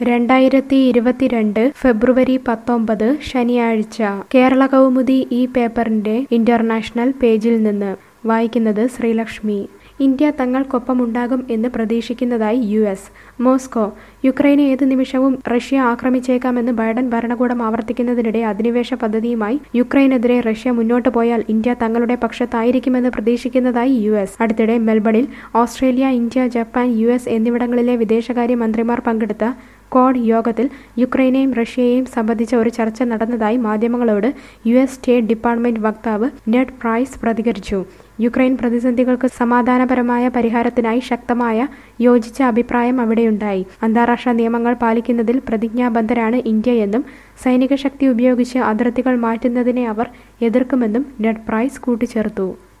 രണ്ടായിരത്തി ഇരുപത്തിരണ്ട് ഫെബ്രുവരി പത്തൊമ്പത് ശനിയാഴ്ച കേരള കൗമുദി ഈ പേപ്പറിന്റെ ഇന്റർനാഷണൽ പേജിൽ നിന്ന് വായിക്കുന്നത് ശ്രീലക്ഷ്മി ഇന്ത്യ തങ്ങൾക്കൊപ്പമുണ്ടാകും എന്ന് പ്രതീക്ഷിക്കുന്നതായി യു എസ് മോസ്കോ യുക്രൈനെ ഏത് നിമിഷവും റഷ്യ ആക്രമിച്ചേക്കാമെന്ന് ബൈഡൻ ഭരണകൂടം ആവർത്തിക്കുന്നതിനിടെ അധിനിവേശ പദ്ധതിയുമായി യുക്രൈനെതിരെ റഷ്യ മുന്നോട്ട് പോയാൽ ഇന്ത്യ തങ്ങളുടെ പക്ഷത്തായിരിക്കുമെന്ന് പ്രതീക്ഷിക്കുന്നതായി യു എസ് അടുത്തിടെ മെൽബണിൽ Australia India Japan U S എന്നിവിടങ്ങളിലെ വിദേശകാര്യ മന്ത്രിമാർ പങ്കെടുത്ത ക്വാഡ് യോഗത്തിൽ യുക്രൈനെയും റഷ്യയെയും സംബന്ധിച്ച ഒരു ചർച്ച നടന്നതായി മാധ്യമങ്ങളോട് യു എസ് സ്റ്റേറ്റ് ഡിപ്പാർട്ട്മെന്റ് വക്താവ് നെഡ് പ്രൈസ് പ്രതികരിച്ചു യുക്രൈൻ പ്രതിസന്ധികൾക്ക് സമാധാനപരമായ പരിഹാരത്തിനായി ശക്തമായ യോജിച്ച അഭിപ്രായം അവിടെയുണ്ടായി അന്താരാഷ്ട്ര നിയമങ്ങൾ പാലിക്കുന്നതിൽ പ്രതിജ്ഞാബദ്ധരാണ് ഇന്ത്യയെന്നും സൈനിക ശക്തി ഉപയോഗിച്ച് അതിർത്തികൾ മാറ്റുന്നതിനെ അവർ എതിർക്കുമെന്നും നെഡ് പ്രൈസ് കൂട്ടിച്ചേർത്തു